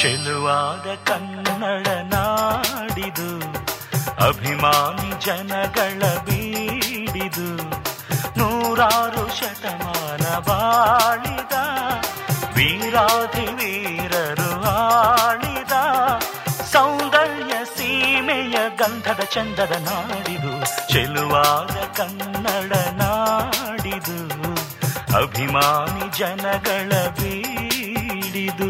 ಚೆಲುವಾದ ಕನ್ನಡ ನಾಡಿದು ಅಭಿಮಾನಿ ಜನಗಳ ಬೀಡಿದು ನೂರಾರು ಶತಮಾನ ಬಾಳಿದ ವೀರಾಧಿ ವೀರರು ಆಳಿದ ಸೌಂದರ್ಯ ಸೀಮೆಯ ಗಂಧದ ಚಂದದ ನಾಡಿದು ಚೆಲುವಾದ ಕನ್ನಡ ನಾಡಿದು ಅಭಿಮಾನಿ ಜನಗಳ ಬೀಡಿದು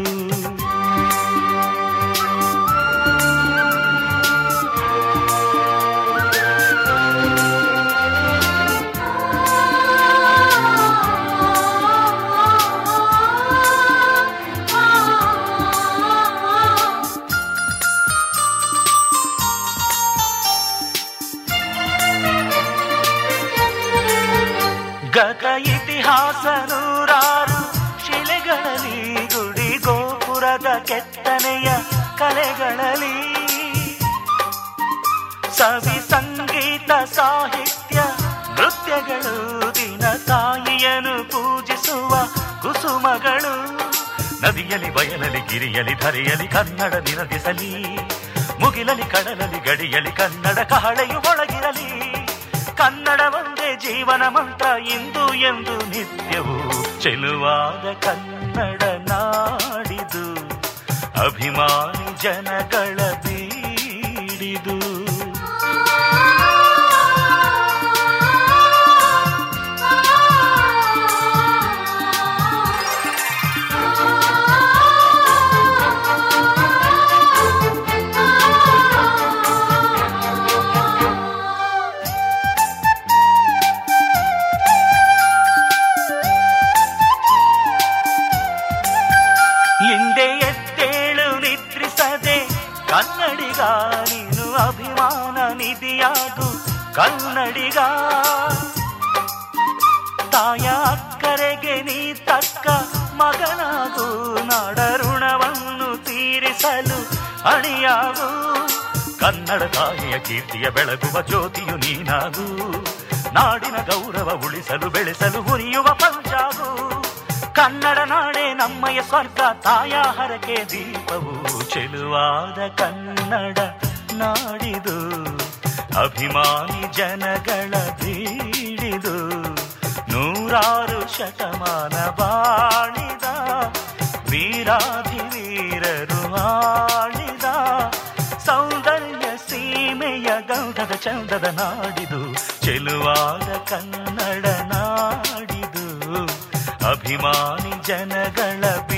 ಗತ ಇತಿಹಾಸ ನೂರಾರು ಶಿಲೆಗಳಲ್ಲಿ ಗುಡಿ ಗೋಪುರದ ಕೆತ್ತನೆಯ ಕಲೆಗಳಲ್ಲಿ ಸವಿ ಸಂಗೀತ ಸಾಹಿತ್ಯ ನೃತ್ಯಗಳು ದಿನ ತಾಯಿಯನ್ನು ಪೂಜಿಸುವ ಕುಸುಮಗಳು ನದಿಯಲಿ ಬಯಲಲಿ ಗಿರಿಯಲಿ ಧರೆಯಲಿ ಕನ್ನಡ ನಿರದಿಸಲಿ ಮುಗಿಲಲಿ ಕಡಲಲಿ ಗಡಿಯಲಿ ಕನ್ನಡ ಕಹಳೆಯು ಒಳಗಿರಲಿ ಕನ್ನಡ ಒಂದೇ ಜೀವನ ಮಂತ್ರ ಇಂದು ಎಂದು ನಿತ್ಯವೂ ಚೆಲುವಾದ ಕನ್ನಡ ನಾಡಿದು ಅಭಿಮಾನಿ ಜನಗಳ ಬೀಡಿದು ಹಿಂದೆ ಎದ್ದೇಳು ನಿದ್ರಿಸದೆ ಕನ್ನಡಿಗ ನೀನು ಅಭಿಮಾನ ನಿಧಿಯಾಗು ಕನ್ನಡಿಗ ತಾಯ ಅಕ್ಕರೆಗೆ ನೀ ತಕ್ಕ ಮಗನಾಗು ನಾಡ ಋಣವನ್ನು ತೀರಿಸಲು ಅಣಿಯಾಗು ಕನ್ನಡ ತಾಯಿಯ ಕೀರ್ತಿಯ ಬೆಳಗುವ ಜ್ಯೋತಿಯು ನೀನಾಗು ನಾಡಿನ ಗೌರವ ಉಳಿಸಲು ಬೆಳೆಸಲು ಹುರಿಯುವ ಪಂಚಾಗು ಕನ್ನಡ ನಾಡೆ ನಮ್ಮಯ ಸ್ವರ್ಗ ತಾಯ ಹರಕೆ ದೀಪವು ಚೆಲುವಾದ ಕನ್ನಡ ನಾಡಿದು ಅಭಿಮಾನಿ ಜನಗಳ ಬೀಡಿದು ನೂರಾರು ಶತಮಾನ ಬಾಳಿದ ವೀರಾಧಿ ವೀರರು ಆಳಿದ ಸೌಂದರ್ಯ ಸೀಮೆಯ ಗಂಧದ ಚಂದದ ನಾಡಿದು ಚೆಲುವಾದ ಕನ್ನಡ ನಾಡಿದು ಅಭಿಮಾನಿ ಜನಗಳ ಬಿ